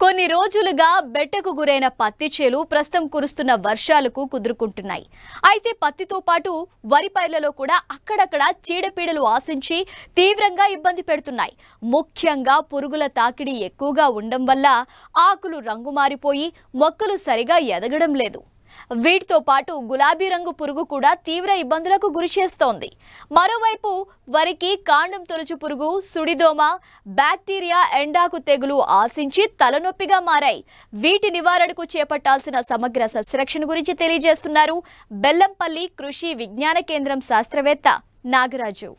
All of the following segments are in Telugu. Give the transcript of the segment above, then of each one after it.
కొన్ని రోజులుగా బెట్టకు గురైన పత్తి చేలు ప్రస్తుతం కురుస్తున్న వర్షాలకు కుదురుకుంటున్నాయి అయితే పత్తితో పాటు వరి పైర్లలో కూడా అక్కడక్కడ చీడపీడలు ఆశించి తీవ్రంగా ఇబ్బంది పెడుతున్నాయి ముఖ్యంగా పురుగుల తాకిడి ఎక్కువగా ఉండడం వల్ల ఆకులు రంగు మారిపోయి మొక్కలు సరిగా ఎదగడం లేదు వీటితో పాటు గులాబీ రంగు పురుగు కూడా తీవ్ర ఇబ్బందులకు గురి చేస్తోంది మరోవైపు వరికి కాండం తొలుచు పురుగు సుడిదోమ బ్యాక్టీరియా ఎండాకు తెగులు ఆశించి తలనొప్పిగా మారాయి వీటి నివారణకు చేపట్టాల్సిన సమగ్ర సస్యరక్షణ గురించి తెలియజేస్తున్నారు బెల్లంపల్లి కృషి విజ్ఞాన కేంద్రం శాస్త్రవేత్త నాగరాజు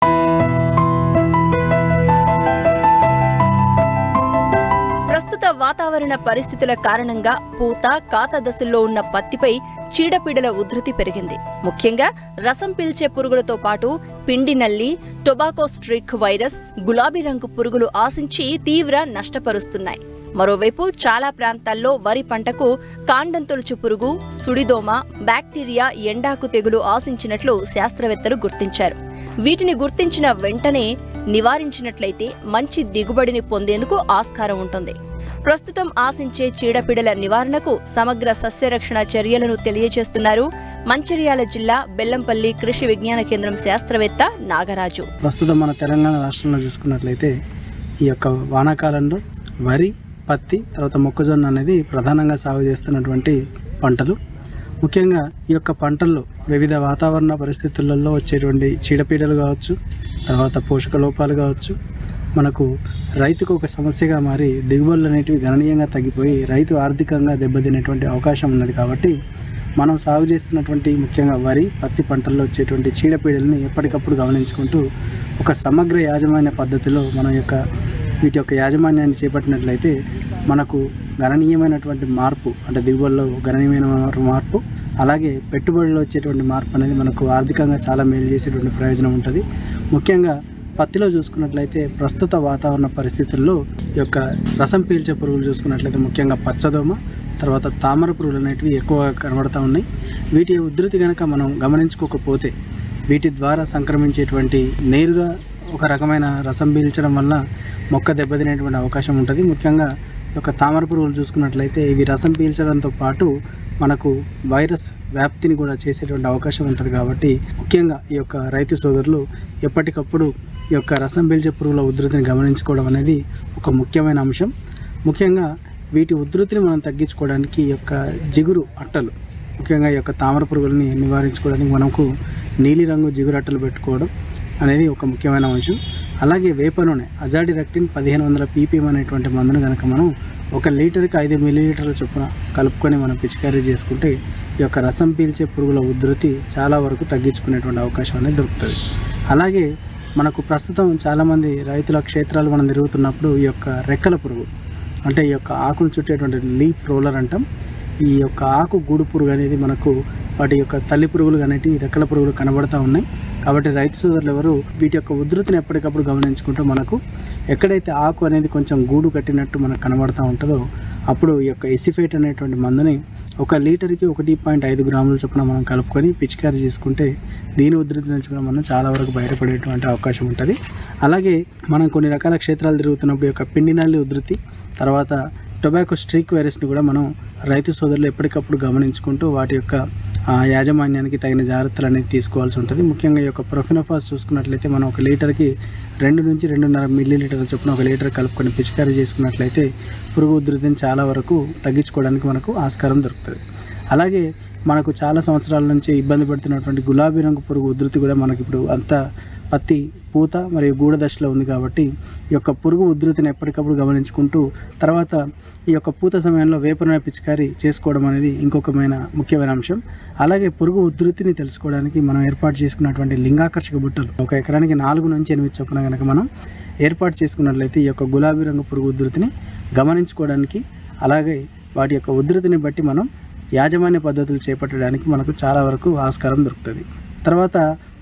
ప్రస్తుత వాతావరణ పరిస్థితుల కారణంగా పూత కాత దశల్లో ఉన్న పత్తిపై చీడపీడల ఉధృతి పెరిగింది ముఖ్యంగా రసం పీల్చే పురుగులతో పాటు పిండి నల్లి టొబాకో స్ట్రిక్ వైరస్ గులాబీ రంగు పురుగులు ఆశించి తీవ్ర నష్టపరుస్తున్నాయి మరోవైపు చాలా ప్రాంతాల్లో వరి పంటకు కాండం తొలుచు పురుగు సుడిదోమ బ్యాక్టీరియా ఎండాకు తెగులు ఆశించినట్లు శాస్త్రవేత్తలు గుర్తించారు వీటిని గుర్తించిన వెంటనే నివారించినట్లయితే మంచి దిగుబడిని పొందేందుకు ఆస్కారం ఉంటుంది ప్రస్తుతం ఆశించే చీడపీడల నివారణకు సమగ్ర సస్యరక్షణ చర్యలను తెలియజేస్తున్నారు మంచిర్యాల జిల్లా బెల్లంపల్లి కృషి విజ్ఞాన కేంద్రం శాస్త్రవేత్త నాగరాజు ప్రస్తుతం మన తెలంగాణ రాష్ట్రంలో చూసుకున్నట్లయితే ఈ యొక్క వానాకాలంలో వరి పత్తి తర్వాత మొక్కజొన్న అనేది ప్రధానంగా సాగు చేస్తున్నటువంటి పంటలు ముఖ్యంగా ఈ యొక్క పంటల్లో వివిధ వాతావరణ పరిస్థితులలో వచ్చేటువంటి చీడపీడలు కావచ్చు తర్వాత పోషక లోపాలు కావచ్చు మనకు రైతుకు ఒక సమస్యగా మారి దిగుబడులు అనేటివి గణనీయంగా తగ్గిపోయి రైతు ఆర్థికంగా దెబ్బతినేటువంటి అవకాశం ఉన్నది కాబట్టి మనం సాగు చేస్తున్నటువంటి ముఖ్యంగా వరి పత్తి పంటల్లో వచ్చేటువంటి చీడపీడల్ని ఎప్పటికప్పుడు గమనించుకుంటూ ఒక సమగ్ర యాజమాన్య పద్ధతిలో మన యొక్క వీటి యొక్క యాజమాన్యాన్ని చేపట్టినట్లయితే మనకు గణనీయమైనటువంటి మార్పు అంటే దిగుబడిలో గణనీయమైన మార్పు అలాగే పెట్టుబడిలో వచ్చేటువంటి మార్పు అనేది మనకు ఆర్థికంగా చాలా మేలు చేసేటువంటి ప్రయోజనం ఉంటుంది ముఖ్యంగా పత్తిలో చూసుకున్నట్లయితే ప్రస్తుత వాతావరణ పరిస్థితుల్లో ఈ యొక్క రసం పీల్చే పురుగులు చూసుకున్నట్లయితే ముఖ్యంగా పచ్చదోమ తర్వాత తామర పురుగులు అనేటివి ఎక్కువగా కనబడతా ఉన్నాయి వీటి ఉధృతి కనుక మనం గమనించుకోకపోతే వీటి ద్వారా సంక్రమించేటువంటి నేరుగా ఒక రకమైన రసం పీల్చడం వల్ల మొక్క దెబ్బతినేటువంటి అవకాశం ఉంటుంది ముఖ్యంగా ఈ యొక్క తామర పురుగులు చూసుకున్నట్లయితే ఇవి రసం పీల్చడంతో పాటు మనకు వైరస్ వ్యాప్తిని కూడా చేసేటువంటి అవకాశం ఉంటుంది కాబట్టి ముఖ్యంగా ఈ యొక్క రైతు సోదరులు ఎప్పటికప్పుడు ఈ యొక్క రసం పీల్చే పురుగుల ఉధృతిని గమనించుకోవడం అనేది ఒక ముఖ్యమైన అంశం ముఖ్యంగా వీటి ఉధృతిని మనం తగ్గించుకోవడానికి ఈ యొక్క జిగురు అట్టలు ముఖ్యంగా ఈ యొక్క తామర పురుగులని నివారించుకోవడానికి మనకు నీలిరంగు జిగురు అట్టలు పెట్టుకోవడం అనేది ఒక ముఖ్యమైన అంశం అలాగే వేప నూనె అజాడి రెక్టిన్ పదిహేను వందల పీపీఎం అనేటువంటి మందును కనుక మనం ఒక లీటర్కి ఐదు మిల్లీలీటర్ల చొప్పున కలుపుకొని మనం పిచికారీ చేసుకుంటే ఈ యొక్క రసం పీల్చే పురుగుల ఉధృతి చాలా వరకు తగ్గించుకునేటువంటి అవకాశం అనేది దొరుకుతుంది అలాగే మనకు ప్రస్తుతం చాలామంది రైతుల క్షేత్రాలు మనం తిరుగుతున్నప్పుడు ఈ యొక్క రెక్కల పురుగు అంటే ఈ యొక్క ఆకును చుట్టేటువంటి లీఫ్ రోలర్ అంటాం ఈ యొక్క ఆకు గూడు పురుగు అనేది మనకు వాటి యొక్క తల్లి పురుగులు అనేటివి రెక్కల పురుగులు కనబడతా ఉన్నాయి కాబట్టి రైతు సోదరులు ఎవరు వీటి యొక్క ఉధృతిని ఎప్పటికప్పుడు గమనించుకుంటూ మనకు ఎక్కడైతే ఆకు అనేది కొంచెం గూడు కట్టినట్టు మనకు కనబడతా ఉంటుందో అప్పుడు ఈ యొక్క ఎసిఫేట్ అనేటువంటి మందుని ఒక లీటర్కి ఒకటి పాయింట్ ఐదు గ్రాముల చొప్పున మనం కలుపుకొని పిచికారీ చేసుకుంటే దీని ఉధృతి నుంచి కూడా మనం చాలా వరకు బయటపడేటువంటి అవకాశం ఉంటుంది అలాగే మనం కొన్ని రకాల క్షేత్రాలు తిరుగుతున్నప్పుడు ఈ యొక్క పిండి నల్లి ఉధృతి తర్వాత టొబాకో స్ట్రీక్ వైరస్ని కూడా మనం రైతు సోదరులు ఎప్పటికప్పుడు గమనించుకుంటూ వాటి యొక్క ఆ, యాజమాన్యానికి తగిన జాగ్రత్తలు అనేది తీసుకోవాల్సి ఉంటుంది ముఖ్యంగా ఈ యొక్క ప్రొఫినోఫాస్ చూసుకున్నట్లయితే మనం ఒక లీటర్కి రెండు నుంచి రెండున్నర మిల్లీ లీటర్ల చొప్పున ఒక లీటర్ కలుపుకొని పిచికారీ చేసుకున్నట్లయితే పురుగు ఉధృతిని చాలా వరకు తగ్గించుకోవడానికి మనకు ఆస్కారం దొరుకుతుంది అలాగే మనకు చాలా సంవత్సరాల నుంచి ఇబ్బంది పడుతున్నటువంటి గులాబీ రంగు పురుగు ఉధృతి కూడా మనకి ఇప్పుడు అంత పత్తి పూత మరియు గూడ దశలో ఉంది కాబట్టి ఈ యొక్క పురుగు ఉధృతిని ఎప్పటికప్పుడు గమనించుకుంటూ తర్వాత ఈ యొక్క పూత సమయంలో వేపన పిచికారీ చేసుకోవడం అనేది ఇంకొకమైన ముఖ్యమైన అంశం అలాగే పురుగు ఉధృతిని తెలుసుకోవడానికి మనం ఏర్పాటు చేసుకున్నటువంటి లింగాకర్షక బుట్టలు ఒక ఎకరానికి నాలుగు నుంచి ఎనిమిది చొప్పున కనుక మనం ఏర్పాటు చేసుకున్నట్లయితే ఈ యొక్క గులాబీ రంగు పురుగు ఉధృతిని గమనించుకోవడానికి అలాగే వాటి యొక్క ఉధృతిని బట్టి మనం యాజమాన్య పద్ధతులు చేపట్టడానికి మనకు చాలా వరకు ఆస్కారం దొరుకుతుంది తర్వాత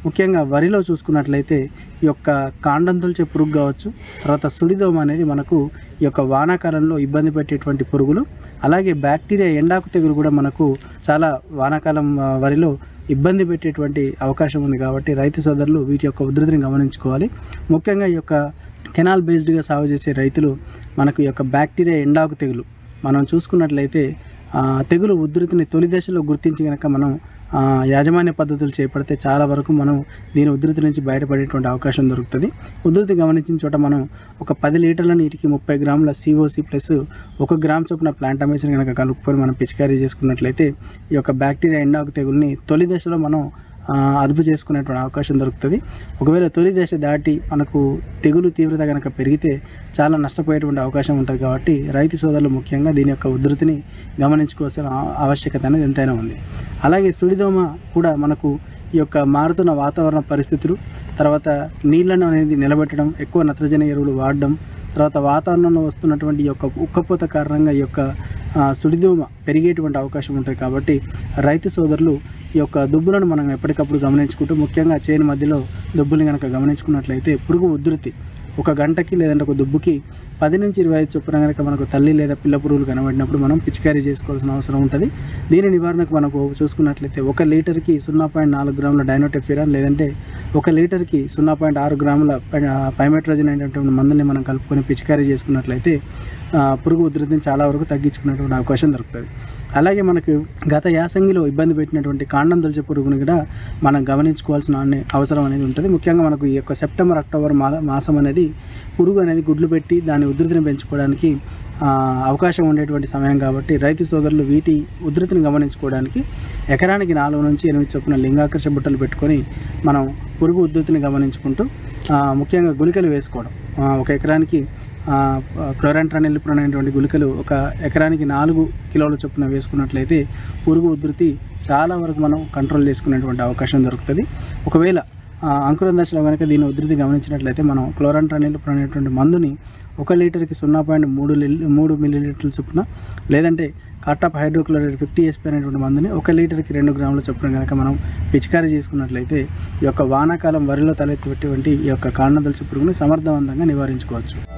ముఖ్యంగా వరిలో చూసుకున్నట్లయితే ఈ యొక్క కాండం తొలిచే పురుగు కావచ్చు తర్వాత సుడిదోమ అనేది మనకు ఈ యొక్క వానాకాలంలో ఇబ్బంది పెట్టేటువంటి పురుగులు అలాగే బ్యాక్టీరియా ఎండాకు తెగులు కూడా మనకు చాలా వానాకాలం ఆ, వరిలో ఇబ్బంది పెట్టేటువంటి అవకాశం ఉంది కాబట్టి రైతు సోదరులు వీటి యొక్క ఉధృతిని గమనించుకోవాలి ముఖ్యంగా ఈ యొక్క కెనాల్ బేస్డ్గా సాగు చేసే రైతులు మనకు ఈ యొక్క బ్యాక్టీరియా ఎండాకు తెగులు మనం చూసుకున్నట్లయితే ఆ, తెగులు ఉధృతిని తొలి దశలో గుర్తించి కనుక మనం ఆ, యాజమాన్య పద్ధతులు చేపడితే చాలా వరకు మనం దీని ఉధృతి నుంచి బయటపడేటువంటి అవకాశం దొరుకుతుంది ఉధృతి గమనించిన చోట మనం ఒక పది లీటర్ల నీటికి ముప్పై గ్రాముల సిఓసి ప్లస్ ఒక గ్రామ్ చొప్పున ప్లాంటమేషన్ కనుక కలుపుకొని మనం పిచికారీ చేసుకున్నట్లయితే ఈ యొక్క బ్యాక్టీరియా ఎండాకు తెగుల్ని తొలి దశలో మనం ఆ, అదుపు చేసుకునేటువంటి అవకాశం దొరుకుతుంది ఒకవేళ తొలి దశ దాటి మనకు తెగులు తీవ్రత కనుక పెరిగితే చాలా నష్టపోయేటువంటి అవకాశం ఉంటుంది కాబట్టి రైతు సోదరులు ముఖ్యంగా దీని యొక్క ఉధృతిని గమనించుకోవాల్సిన ఆ- ఆవశ్యకత అనేది ఎంతైనా ఉంది అలాగే సుడిదోమ కూడా మనకు ఈ యొక్క మారుతున్న వాతావరణ పరిస్థితులు తర్వాత నీళ్లను అనేది నిలబెట్టడం ఎక్కువ నత్రజని ఎరువులు వాడడం తర్వాత వాతావరణంలో వస్తున్నటువంటి ఈ యొక్క ఉక్కపోత కారణంగా ఈ యొక్క ఆ, సుడిదోమ పెరిగేటువంటి అవకాశం ఉంటుంది కాబట్టి రైతు సోదరులు ఈ యొక్క దుబ్బులను మనం ఎప్పటికప్పుడు గమనించుకుంటూ ముఖ్యంగా చేను మధ్యలో దుబ్బుల్ని కనుక గమనించుకున్నట్లయితే పురుగు ఉధృతి ఒక గంటకి లేదంటే ఒక దుబ్బుకి పది నుంచి ఇరవై ఐదు చొప్పున కనుక మనకు తల్లి లేదా పిల్ల పురుగులు కనబడినప్పుడు మనం పిచికారీ చేసుకోవాల్సిన అవసరం ఉంటుంది దీని నివారణకు మనకు చూసుకున్నట్లయితే ఒక లీటర్కి సున్నా పాయింట్ నాలుగు గ్రాముల డైనోటెఫిరాన్ లేదంటే ఒక లీటర్కి సున్నా పాయింట్ ఆరు గ్రాముల పైమెట్రోజన్ అనేటువంటి మందుని మనం కలుపుకొని పిచికారీ చేసుకున్నట్లయితే ఆ, పురుగు ఉధృతిని చాలా వరకు తగ్గించుకునేటువంటి అవకాశం దొరుకుతుంది అలాగే మనకు గత యాసంగిలో ఇబ్బంది పెట్టినటువంటి కాండం దొలిచే పురుగుని కూడా మనం గమనించుకోవాల్సిన అనే- అవసరం అనేది ఉంటుంది ముఖ్యంగా మనకు ఈ యొక్క సెప్టెంబర్ అక్టోబర్ మా మాసం అనేది పురుగు అనేది గుడ్లు పెట్టి దాని ఉధృతిని పెంచుకోవడానికి ఆ, అవకాశం ఉండేటువంటి సమయం కాబట్టి రైతు సోదరులు వీటి ఉధృతిని గమనించుకోవడానికి ఎకరానికి నాలుగు నుంచి ఎనిమిది చొప్పున లింగాకర్ష బుట్టలు పెట్టుకొని మనం పురుగు ఉధృతిని గమనించుకుంటూ ఆ, ముఖ్యంగా గుళికలు వేసుకోవడం ఆ, ఒక ఎకరానికి ఫ్లోరాంట్రానిల్లిపురం అనేటువంటి గుళికలు ఒక ఎకరానికి నాలుగు కిలోల చొప్పున వేసుకున్నట్లయితే పురుగు ఉధృతి చాలా వరకు మనం కంట్రోల్ చేసుకునేటువంటి అవకాశం దొరుకుతుంది ఒకవేళ ఆ, అంకురం దశలో కనుక దీని ఉధృతి గమనించినట్లయితే మనం క్లోరాంట్రానిల్లిపురం అనేటువంటి మందుని ఒక లీటర్కి సున్నా పాయింట్ మూడు లి మూడు మిల్లీ లీటర్ల చొప్పున లేదంటే కాటాప్ హైడ్రోక్లోరైడ్ ఫిఫ్టీ ఎస్పీ అనేటువంటి మందుని ఒక లీటర్కి రెండు గ్రాముల చొప్పున కనుక మనం పిచికారీ చేసుకున్నట్లయితే ఈ యొక్క వానాకాలం వరిలో తలెత్తేటువంటి ఈ యొక్క కాండదలసి పురుగుని సమర్థవంతంగా నివారించుకోవచ్చు